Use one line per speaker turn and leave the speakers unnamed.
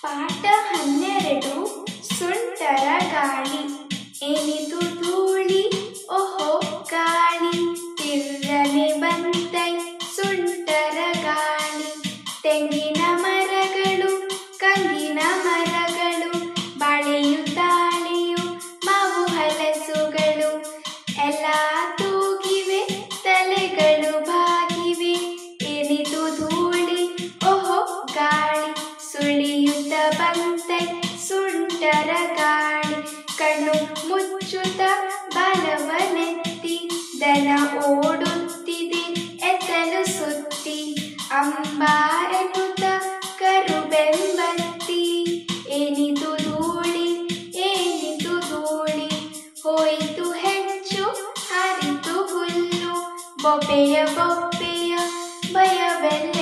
ಪಾಠ ಹನ್ನೆರಡು ಸುಂಟರ ಗಾಳಿ ಏನಿದು ಧೂಳಿ ಓಹೋ ಗಾಳಿ ತಿರ್ರನೆ ಬಂತೈ ಸುಂಟರ ಗಾಳಿ ತೆಂಗಿನ ಮರಗಳು ಕಂಗಿನ ಮರಗಳು ಬಾಳೆಯು ತಾಳೆಯು ಮಾವು ಹಲಸುಗಳು ಎಲ್ಲ ತೂಗಿವೆ ತಲೆಗಳು ಬಾಗಿವೆ ಏನಿದು ಧೂಳಿ ಓಹೋ ಗಾಳಿ ಸುಳಿಯುತ್ತ ಬಂತೈ ಸುಂಟರ ಗಾಳಿ ಕಣ್ಣು ಮುಚ್ಚುತ್ತ ಬಾಲವನೆತ್ತಿ ದನ ಓಡುತ್ತಿದೆ ಎತ್ತಲು ಸುತ್ತಿ ಅಂಬ ಎನ್ನುತ್ತ ಕರುಬೆಂಬತ್ತಿ ಏನಿದು ಧೂಳಿ ಏನಿದು ಧೂಳಿ ಹೋಯಿತು ಹೆಚ್ಚು ಹರಿತು ಹುಲ್ಲು ಬೊಬ್ಬೆಯ ಬೊಬ್ಬೆಯ ಭಯವೆಲ್ಲ